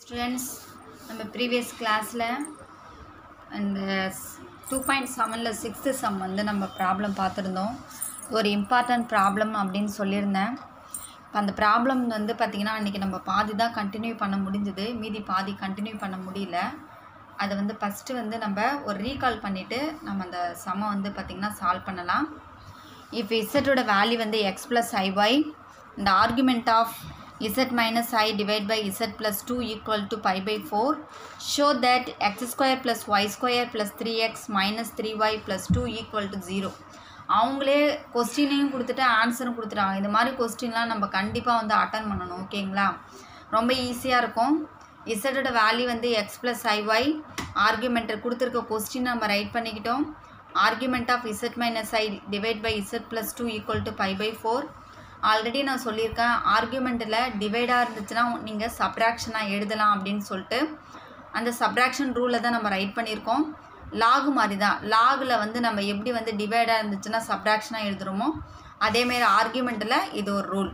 students நம்ம previous கிளாஸில் அந்த டூ பாயிண்ட் செவனில் சிக்ஸ்த்து சம் வந்து நம்ம ப்ராப்ளம் பார்த்துருந்தோம் ஒரு இம்பார்ட்டன்ட் ப்ராப்ளம் அப்படின்னு சொல்லியிருந்தேன் இப்போ அந்த ப்ராப்ளம் வந்து பார்த்திங்கன்னா அன்றைக்கி நம்ம பாதி தான் கண்டினியூ பண்ண முடிஞ்சுது மீதி பாதி கண்டினியூ பண்ண முடியல அதை வந்து ஃபஸ்ட்டு வந்து நம்ம ஒரு ரீகால் பண்ணிவிட்டு நம்ம அந்த சம்மை வந்து பார்த்திங்கன்னா சால்வ் பண்ணலாம் if z ஓட வேல்யூ வந்து x plus iy the argument of z minus i divided by z plus 2 equal to pi by 4 show that x square plus y square plus 3x minus 3y plus 2 equal to 0 அவங்களே கொஸ்டினையும் கொடுத்துட்டு ஆன்சரும் கொடுத்துட்டாங்க இந்த மாதிரி கொஸ்டின்லாம் நம்ம கண்டிப்பாக வந்து attend பண்ணணும் ஓகேங்களா ரொம்ப ஈஸியாக இருக்கும் இசட்டோட வேல்யூ வந்து எக்ஸ் ப்ளஸ் ஐஒய் ஆர்குமெண்ட்டை கொடுத்துருக்க கொஸ்டின் நம்ம ரைட் பண்ணிக்கிட்டோம் argument of z minus i divide by z plus two equal to pi by four already நான் சொல்லியிருக்கேன் ஆர்குமெண்ட்டில் டிவைடாக இருந்துச்சுன்னா நீங்கள் சப்ராக்ஷனாக எழுதலாம் அப்படின்னு சொல்லிட்டு அந்த சப்ராக்ஷன் ரூலில் தான் நம்ம ரைட் பண்ணியிருக்கோம் லாகு மாதிரி தான் லாகில் வந்து நம்ம எப்படி வந்து டிவைடாக இருந்துச்சுன்னா சப்ராக்ஷனாக எழுதுகிறோமோ அதேமாரி ஆர்குமெண்ட்டில் இது ஒரு ரூல்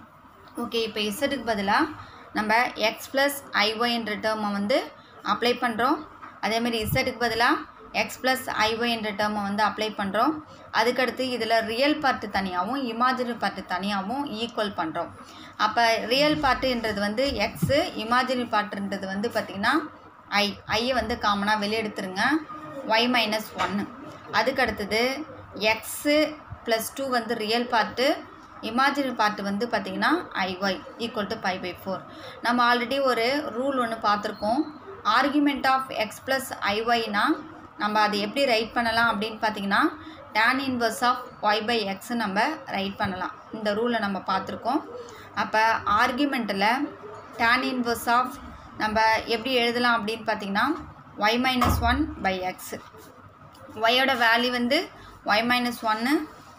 ஓகே இப்போ இசட்டுக்கு பதிலாக நம்ம எக்ஸ் ப்ளஸ் ஐஒய்ன்ற டேர்மை வந்து அப்ளை பண்ணுறோம் அதேமாரி இசட்டுக்கு பதிலாக எக்ஸ் ப்ளஸ் ஐஒய் என்ற டேர்மை வந்து அப்ளை பண்ணுறோம் அதுக்கடுத்து இதில் ரியல் பார்ட்டு தனியாகவும் இமேஜினரி பார்ட்டு தனியாகவும் ஈக்குவல் பண்ணுறோம் அப்போ ரியல் பார்ட்டுன்றது வந்து எக்ஸு இமேஜினரி பார்ட்டுன்றது வந்து பார்த்திங்கன்னா ஐ ஐயை வந்து காமனாக வெளியெடுத்துருங்க ஒய் மைனஸ் ஒன்று அதுக்கடுத்தது எக்ஸு ப்ளஸ் டூ வந்து ரியல் பார்ட்டு இமேஜினரி பார்ட்டு வந்து பார்த்திங்கன்னா i y equal to pi by four நம்ம ஆல்ரெடி ஒரு ரூல் ஒன்று பார்த்துருக்கோம் ஆர்குமெண்ட் ஆஃப் எக்ஸ் ப்ளஸ் ஐஒய்னா நம்ம அதை எப்படி ரைட் பண்ணலாம் அப்படின்னு பார்த்தீங்கன்னா tan inverse of y by x நம்ம ரைட் பண்ணலாம் இந்த ரூலை நம்ம பார்த்துருக்கோம் அப்போ ஆர்குமெண்ட்டில் டேன் இன்வர்ஸ் ஆஃப் நம்ம எப்படி எழுதலாம் அப்படின்னு பார்த்தீங்கன்னா y minus one by x ஒய்யோட வேல்யூ வந்து ஒய் மைனஸ் ஒன்று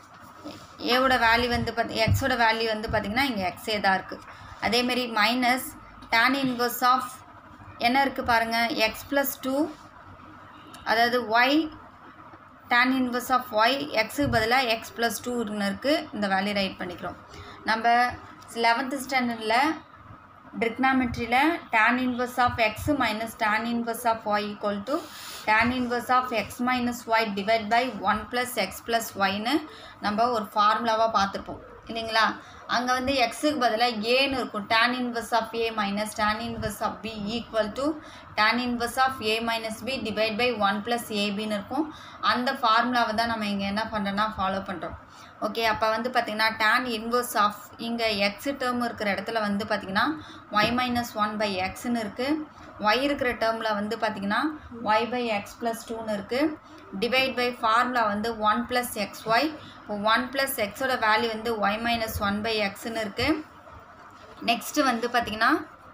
ஏவோட வேல்யூ வந்து பார்த்தி எக்ஸோட வேல்யூ வந்து பார்த்திங்கன்னா இங்கே எக்ஸே தான் இருக்குது அதேமாரி மைனஸ் டேன் இன்வர்ஸ் ஆஃப் என்ன இருக்குது பாருங்கள் எக்ஸ் ப்ளஸ் டூ அதாவது y tan inverse of y எக்ஸுக்கு பதிலாக எக்ஸ் ப்ளஸ் டூன்னு இருக்குது இந்த வேல்யூ ரைட் பண்ணிக்கிறோம் நம்ம லெவன்த்து ஸ்டாண்டர்டில் ட்ரிக்னாமெட்ரியில் tan inverse of x minus tan inverse of y equal to tan inverse of x minus y divide by one plus x plus ஒய்னு நம்ம ஒரு ஃபார்முலாவாக பார்த்துருப்போம் இல்லைங்களா அங்கே வந்து எக்ஸுக்கு பதிலாக ஏன்னு இருக்கும் tan inverse of a minus tan inverse of b equal to tan inverse of a minus b divide by one plus ஏபின்னு இருக்கும் அந்த ஃபார்முலாவை தான் நம்ம இங்கே என்ன பண்ணுறோன்னா ஃபாலோ பண்ணுறோம் ஓகே அப்போ வந்து பார்த்திங்கன்னா டேன் இன்வர்ஸ் ஆஃப் இங்கே எக்ஸ் டேர்ம் இருக்கிற இடத்துல வந்து பார்த்திங்கன்னா ஒய் மைனஸ் ஒன் பை எக்ஸ்னு இருக்குது ஒய் இருக்கிற டேர்மில் வந்து பார்த்திங்கன்னா ஒய் பை எக்ஸ் ப்ளஸ் டூன்னு இருக்குது டிவைட் பை ஃபார்முலா வந்து ஒன் ப்ளஸ் எக்ஸ் ஒய் இப்போ ஒன் ப்ளஸ் எக்ஸோட வேல்யூ வந்து ஒய் மைனஸ் ஒன் பை எக்ஸ்னு இருக்குது நெக்ஸ்ட்டு வந்து பார்த்திங்கன்னா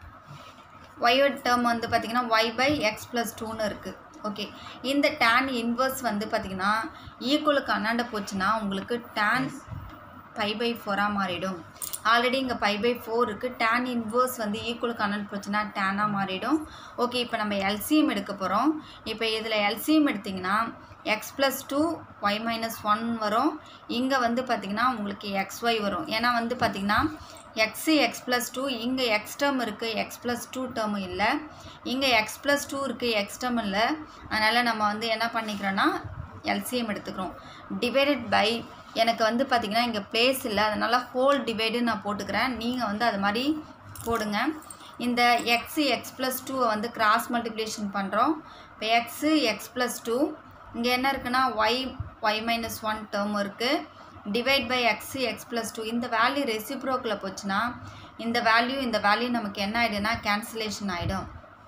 ஒய்யோட டேர்ம் வந்து பார்த்திங்கன்னா ஒய் பை எக்ஸ் ப்ளஸ் டூன்னு இருக்குது ஓகே இந்த டேன் இன்வர்ஸ் வந்து பார்த்திங்கன்னா ஈக்குவலுக்கு அண்ணாண்ட போச்சுன்னா உங்களுக்கு டேன் பை பை ஃபோராக மாறிடும் ஆல்ரெடி இங்கே பை பை ஃபோர் இருக்குது டேன் இன்வர்ஸ் வந்து ஈக்குவலுக்கு அண்ணாண்ட போச்சுன்னா டேனாக மாறிடும் ஓகே இப்போ நம்ம எல்சிஎம் எடுக்க போகிறோம் இப்போ இதில் எல்சிஎம் எடுத்திங்கன்னா x plus two y minus one வரும் இங்கே வந்து பார்த்திங்கன்னா உங்களுக்கு எக்ஸ் ஒய் வரும் ஏன்னா வந்து பார்த்திங்கன்னா எக்ஸு எக்ஸ் ப்ளஸ் டூ இங்கே எக்ஸ் டேர்ம் இருக்குது எக்ஸ் ப்ளஸ் டூ டேர்ம் இல்லை இங்கே எக்ஸ் ப்ளஸ் டூ இருக்குது எக்ஸ் டேர்ம் இல்லை அதனால் நம்ம வந்து என்ன பண்ணிக்கிறோன்னா எல்சிஎம் எடுத்துக்கிறோம் டிவைடட் பை எனக்கு வந்து பார்த்திங்கன்னா இங்கே பிளேஸ் இல்லை அதனால் ஹோல் டிவைடு நான் போட்டுக்கிறேன் நீங்கள் வந்து அது மாதிரி போடுங்க இந்த எக்ஸு எக்ஸ் ப்ளஸ் டூவை வந்து கிராஸ் மல்டிப்ளிகேஷன் பண்ணுறோம் இப்போ எக்ஸு எக்ஸ் ப்ளஸ் டூ இங்கே என்ன இருக்குன்னா y y minus one term இருக்குது divide by x x plus two இந்த வேல்யூ ரெசிப்ரோக்கில் போச்சுன்னா இந்த வேல்யூ இந்த வேல்யூ நமக்கு என்ன ஆகிடும்னா கேன்சலேஷன் ஆகிடும்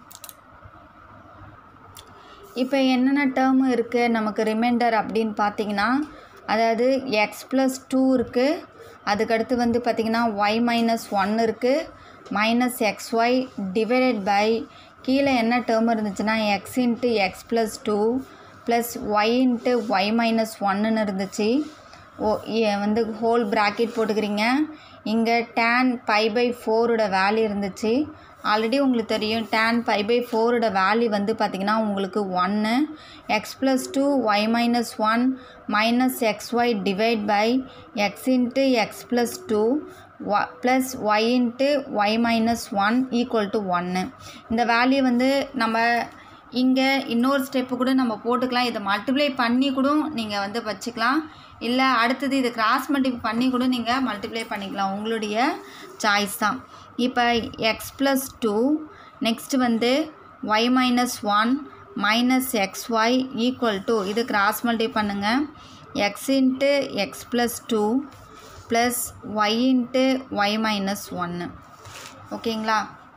இப்போ என்னென்ன டேர்மு இருக்குது நமக்கு ரிமைண்டர் அப்படின்னு பார்த்தீங்கன்னா அதாவது எக்ஸ் ப்ளஸ் டூ இருக்குது அதுக்கடுத்து வந்து பார்த்திங்கன்னா ஒய் மைனஸ் ஒன் இருக்குது minus x y divided by கீழே என்ன டேர்ம் இருந்துச்சுன்னா x into x plus two plus y into y minus ஒன்னுன்னு இருந்துச்சு ஓ வந்து ஹோல் ப்ராக்கெட் போட்டுக்கிறீங்க இங்கே டேன் பை பை ஃபோரோட வேல்யூ இருந்துச்சு ஆல்ரெடி உங்களுக்கு தெரியும் டேன் பை பை ஃபோரோட வேல்யூ வந்து பார்த்திங்கன்னா உங்களுக்கு ஒன்று x plus two y minus one minus x y divide by x into x plus two plus y into y minus one equal to ஒன்று இந்த வேல்யூ வந்து நம்ம இங்கே இன்னொரு ஸ்டெப்பு கூட நம்ம போட்டுக்கலாம் இதை மல்டிப்ளை பண்ணி கூட நீங்கள் வந்து வச்சுக்கலாம் இல்லை அடுத்தது இதை கிராஸ் மல்டிப்ளை பண்ணி கூட நீங்கள் மல்டிப்ளை பண்ணிக்கலாம் உங்களுடைய சாய்ஸ் தான் இப்போ எக்ஸ் ப்ளஸ் டூ நெக்ஸ்ட் வந்து y minus one minus x y equal to இது கிராஸ் மல்டிப்ளை பண்ணுங்கள் x into x plus two plus y into y minus ஒன்று ஓகேங்களா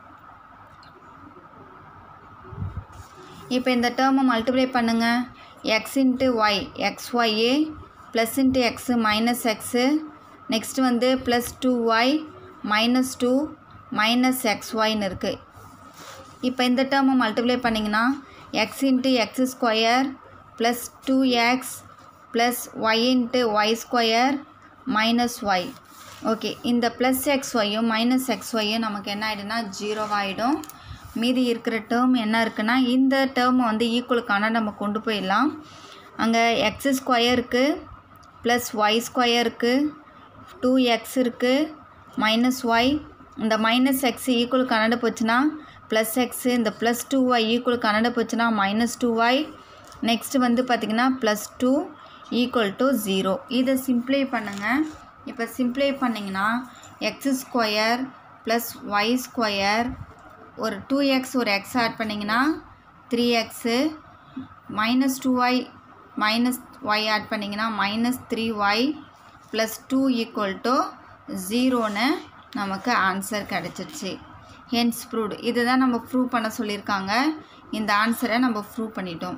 இப்போ இந்த டேர்மை மல்டிப்ளை பண்ணுங்கள் எக்ஸ் இன்ட்டு ஒய் எக்ஸ் ஒய்ஏ plus into x minus x next வந்து plus two y minus two minus x ஒய்னு இருக்குது இப்போ இந்த டேர்மை மல்டிப்ளை பண்ணிங்கன்னா x into x square plus two X plus y into y square minus y okay இந்த plus x ஒய்யும் minus x ஒய்யும் நமக்கு என்ன ஆகிடும்னா ஜீரோவாகிடும் மீதி இருக்கிற டேர்ம் என்ன இருக்குன்னா இந்த டேர்மை வந்து ஈக்குவலுக்கான நம்ம கொண்டு போயிடலாம் அங்கே எக்ஸ் ஸ்கொயருக்கு ப்ளஸ் ஒய் ஸ்கொயருக்கு டூ எக்ஸ் இருக்குது மைனஸ் ஒய் இந்த மைனஸ் எக்ஸ் ஈக்குவல் கனட போச்சுன்னா ப்ளஸ் எக்ஸு இந்த ப்ளஸ் டூ ஒய் ஈக்குவல் கனட போச்சுன்னா மைனஸ் டூ ஒய் நெக்ஸ்ட்டு வந்து பார்த்திங்கன்னா plus two equal to zero இதை சிம்ப்ளை பண்ணுங்கள் இப்போ சிம்ப்ளை பண்ணிங்கன்னா x square plus y square ஒரு டூ எக்ஸ் ஒரு எக்ஸ் ஆட் பண்ணிங்கன்னா three x minus two y minus y add பண்ணிங்கன்னா minus three y plus two equal to ஜீரோன்னு நமக்கு ஆன்சர் கிடச்சிருச்சு ஹென்ஸ் ப்ரூவ்டு இதுதான் நம்ம ப்ரூவ் பண்ண சொல்லியிருக்காங்க இந்த ஆன்சரை நம்ம ப்ரூவ் பண்ணிட்டோம்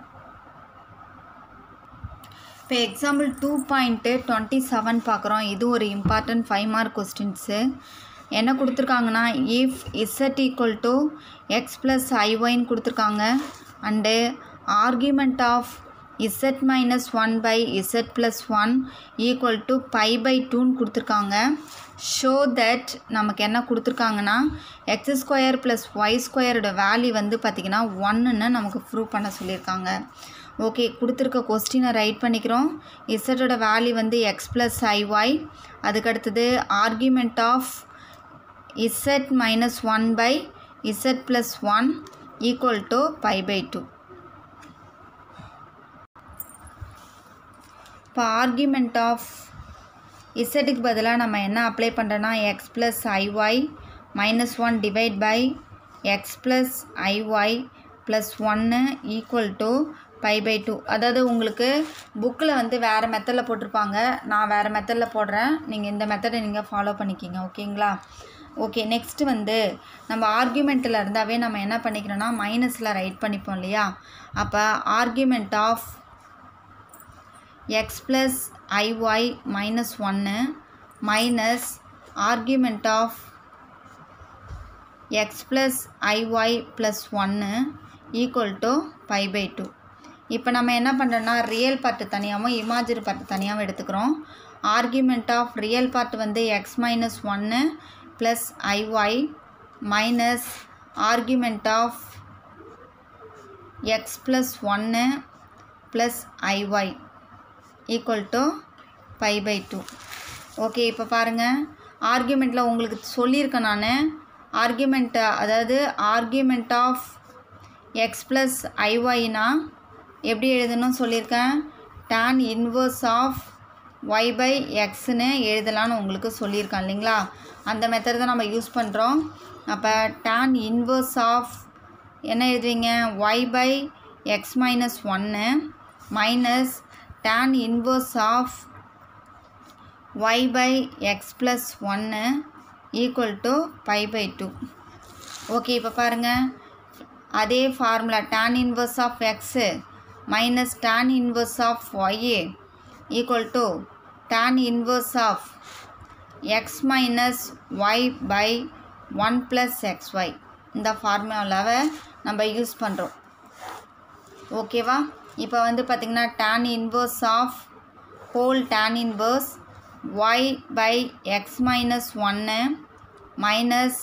இப்போ example two point twenty seven பார்க்குறோம் இது ஒரு இம்பார்ட்டன்ட் ஃபைவ் மார்க் கொஸ்டின்ஸு என்ன கொடுத்துருக்காங்கன்னா if z equal to x plus ஐஒய்ன்னு கொடுத்துருக்காங்க and argument of z minus one by z plus one equal to pi by டூன்னு கொடுத்துருக்காங்க ஷோ தட் நமக்கு என்ன கொடுத்துருக்காங்கன்னா எக்ஸ் ஸ்கொயர் ப்ளஸ் ஒய் ஸ்கொயரோட வேல்யூ வந்து பார்த்திங்கன்னா ஒன்றுன்னு நமக்கு ப்ரூவ் பண்ண சொல்லியிருக்காங்க ஓகே கொடுத்துருக்க கொஸ்டினை ரைட் பண்ணிக்கிறோம் இசட்டோட வேல்யூ வந்து எக்ஸ் ப்ளஸ் ஐஒய் அதுக்கடுத்தது argument of z minus one by z plus one equal to pi by two இப்போ ஆர்கியூமெண்ட் ஆஃப் இசட்டுக்கு பதிலாக நம்ம என்ன அப்ளை பண்ணுறோன்னா x plus i y minus one divide by x plus i y plus ஒன்று equal to pi by two அதாவது உங்களுக்கு புக்கில் வந்து வேறு மெத்தடில் போட்டிருப்பாங்க நான் வேறு மெத்தடில் போடுறேன் நீங்கள் இந்த மெத்தடை நீங்கள் ஃபாலோ பண்ணிக்கிங்க ஓகேங்களா ஓகே நெக்ஸ்ட்டு வந்து நம்ம ஆர்கியூமெண்ட்டில் இருந்தாவே நம்ம என்ன பண்ணிக்கிறோன்னா மைனஸில் ரைட் பண்ணிப்போம் இல்லையா அப்போ argument of x plus i y minus ஒன்று minus argument of x plus i y plus ஒன்று equal to pi by two இப்போ நம்ம என்ன பண்ணுறோன்னா ரியல் பார்ட்டு தனியாகவும் இமேஜினரி பார்ட்டு தனியாகவும் எடுத்துக்கிறோம் ஆர்கியூமெண்ட் ஆஃப் ரியல் பார்ட் வந்து எக்ஸ் மைனஸ் ஒன்று plus i y minus argument of x plus ஒன்று plus i y equal to pi by two okay இப்போ பாருங்கள் ஆர்கியூமெண்ட்டில் உங்களுக்கு சொல்லியிருக்கேன் நான் ஆர்கியூமெண்ட்டு அதாவது ஆர்கியூமெண்ட் ஆஃப் எக்ஸ் ப்ளஸ் ஐஒய்னா எப்படி எழுதணும்னு சொல்லியிருக்கேன் tan inverse of y by எக்ஸ்னு எழுதலான்னு உங்களுக்கு சொல்லியிருக்கேன் இல்லைங்களா அந்த மெத்தட் தான் நம்ம யூஸ் பண்ணுறோம் அப்போ tan இன்வர்ஸ் ஆஃப் என்ன எழுதுவீங்க ஒய் பை எக்ஸ் மைனஸ் ஒன்று minus tan inverse of y by x plus ஒன்று equal to pi by two okay இப்போ பாருங்கள் அதே formula tan inverse of x minus tan inverse of ஒய்ஏ equal to tan inverse of x minus y by one plus x y இந்த ஃபார்முலாவை நம்ம use பண்ணுறோம் ஓகேவா இப்போ வந்து பார்த்திங்கன்னா tan inverse of whole tan inverse y by x minus ஒன்று minus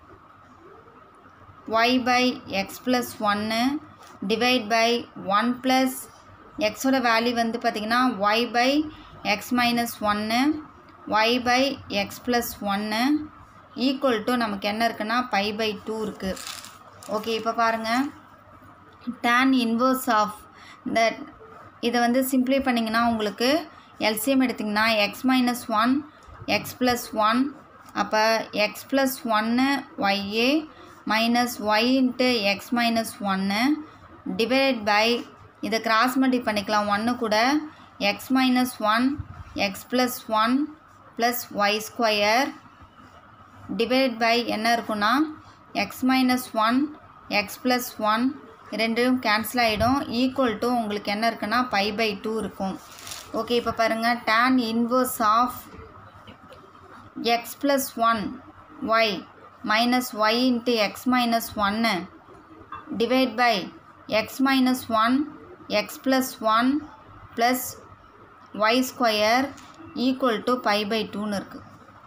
y by x plus ஒன்று டிவைட் பை ஒன் ப்ளஸ் எக்ஸோட வேல்யூ வந்து பார்த்திங்கன்னா ஒய் பை எக்ஸ் மைனஸ் ஒன்று ஒய் பை எக்ஸ் ப்ளஸ் ஒன்று ஈக்குவல் டு நமக்கு என்ன இருக்குன்னா பை பை டூ இருக்குது ஓகே இப்போ பாருங்கள் tan இன்வர்ஸ் ஆஃப் இந்த இதை வந்து சிம்ப்ளை பண்ணிங்கன்னா உங்களுக்கு எல்சிஎம் எடுத்திங்கன்னா x minus one x plus one அப்போ எக்ஸ் ப்ளஸ் ஒன்று ஒய்ஏ minus y into x minus ஒன்று டிவைட் பை இதை கிராஸ் மல்டி பண்ணிக்கலாம் ஒன்று கூட x minus one x plus one plus y square divide by என்ன இருக்குன்னா x minus one x plus one ரெண்டும் கேன்சல் ஆகிடும் ஈக்குவல் டு உங்களுக்கு என்ன இருக்குன்னா பை பை டூ இருக்கும் ஓகே இப்போ பாருங்கள் tan inverse of x plus one Y minus y into x minus ஒன்று divide by x minus one x plus one plus y square equal to pi by டூன்னு இருக்குது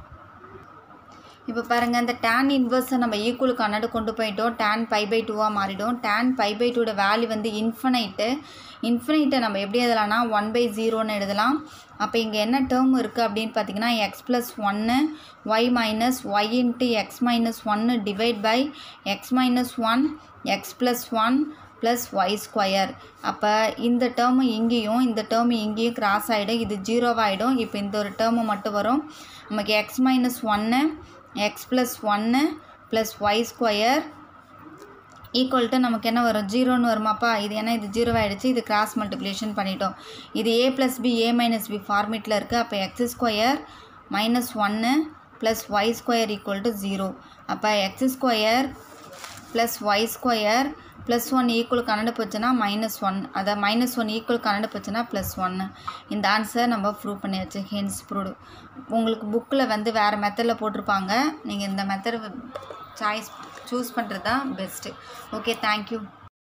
இப்போ பாருங்கள் இந்த tan இன்வர்ஸை நம்ம ஈக்குவல் கண்ணாடி கொண்டு போயிட்டோம் tan பை பை டூவாக மாறிடும் tan பை பை டூட வேல்யூ வந்து இன்ஃபினைட்டு இன்ஃபினைட்டை நம்ம எப்படி எழுதலாம்னா ஒன் பை ஜீரோன்னு எழுதலாம் அப்போ இங்கே என்ன டேர்ம் இருக்குது அப்படின்னு பார்த்தீங்கன்னா எக்ஸ் ப்ளஸ் ஒன்று y minus y into x minus ஒன்று divide by x minus one x plus one plus y square அப்போ இந்த டேர்மு இங்கேயும் இந்த டேர்மு இங்கேயும் கிராஸ் ஆகிடும் இது ஜீரோவாகிடும் இப்போ இந்த ஒரு டேர்மு மட்டும் வரும் நமக்கு எக்ஸ் மைனஸ் ஒன்று எக்ஸ் ப்ளஸ் ஒன்று plus y square equal to நமக்கு என்ன வரும் ஜீரோன்னு வருமாப்பா இது ஏன்னா இது ஜீரோ ஆகிடுச்சு இது கிராஸ் மல்டிப்ளிகேஷன் பண்ணிட்டோம் இது a plus b a minus b ஃபார்மேட்டில் இருக்குது அப்போ எக்ஸ் ஸ்கொயர் மைனஸ் ஒன்று plus y square equal to zero அப்போ x square plus y square plus one equal connect போச்சுன்னா மைனஸ் ஒன் அதை மைனஸ் ஒன் ஈக்குவல் கனெக்ட் போச்சுன்னா ப்ளஸ் ஒன்று இந்த ஆன்சர் நம்ம ப்ரூவ் பண்ணியாச்சு ஹென்ஸ் ப்ரூவ்டு உங்களுக்கு புக்கில் வந்து வேறு மெத்தடில் போட்டிருப்பாங்க நீங்கள் இந்த மெத்தட் சாய்ஸ் சூஸ் பண்ணுறது தான் பெஸ்ட்டு ஓகே தேங்க்யூ